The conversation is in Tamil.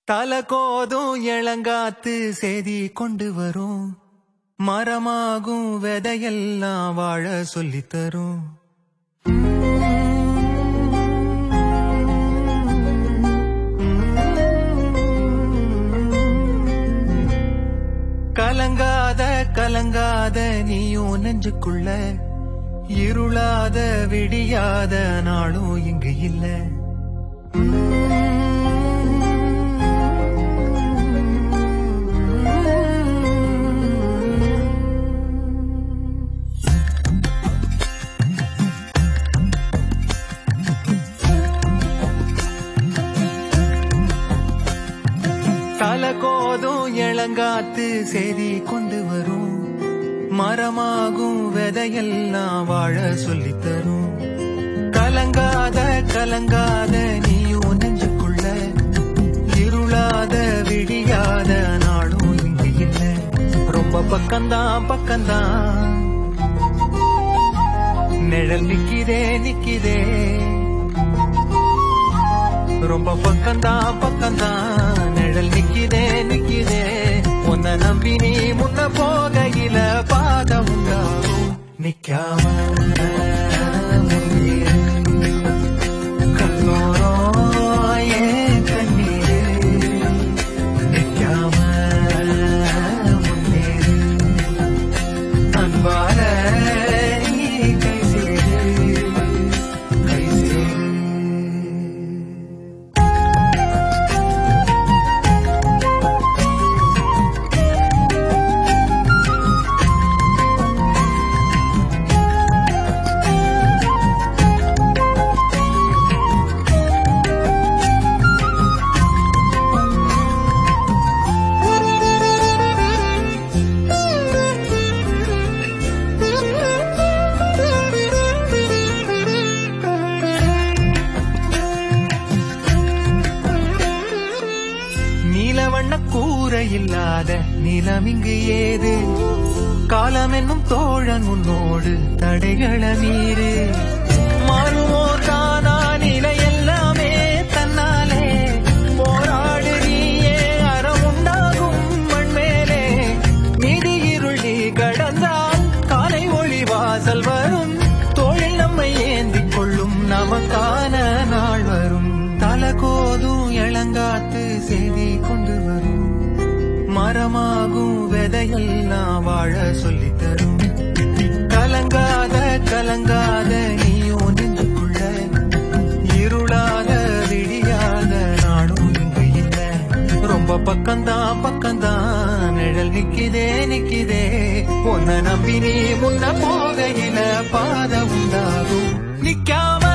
தல கோதும் இளங்காத்து செய்தி கொண்டு வரும் மரமாகும் விதையெல்லாம் வாழ சொல்லித் தரும் கலங்காத கலங்காத நீயும் நெஞ்சுக்குள்ள இருளாத விடியாத நாளும் இங்கு இல்ல தல கோதும் இளங்காத்து செய்தி கொண்டு வரும் மரமாகும் விதையெல்லாம் வாழ சொல்லித் தரும் கலங்காத கலங்காத நீயும் நெஞ்சுக்குள்ள இருளாத விடியாத நாளும் இங்கு இல்ல ரொம்ப பக்கம்தான் பக்கம்தான் நிழல் நிக்கிதே நிக்கிதே ரொம்ப பக்கம்தான் பக்கம்தான் நிழல் நிக்கிதே நிக்கிதே உன்னை நம்பி நீ முன்ன போகையில பாதம் உண்டாகும் நிக்காம முன்னேறு. கண்ணோரம் ஏன் கண்ணீரு? நிக்காம முன்னேறு. அன்பால நீ கை சேரு கை சேரு நீலவண்ண கூரை இல்லாத நிலம் இங்கு ஏது காலம் என்னும் தோழன் உன்னோடு தடைகள மீறு மாறுமோ தானா நிலை எல்லாமே தன்னாலே போராடு நீயே அறம் உண்டாகும் மண்மேலே நிதி இருளி கடந்தால் காலை ஒளி வாசல் வரும் தோழில் நம்மை ஏந்திக் கொள்ளும் நமக்கான நாள் வரும் தலகோதும் இளங்காத்து செய்தி கொண்டு வரும் மரமாகும் விதையெல்லாம் வாழ சொல்லித் தரும் கலங்காத கலங்காத நீயும் நெஞ்சுக்குள்ள இருளாத விடியாத நாடும் இங்கு இல்ல ரொம்ப பக்கம்தான் பக்கம்தான் நிழல் நிக்கிதே நிக்கிதே உன்னை நம்பி நீ முன்ன போகையில பாத உண்டாகும் நிக்காம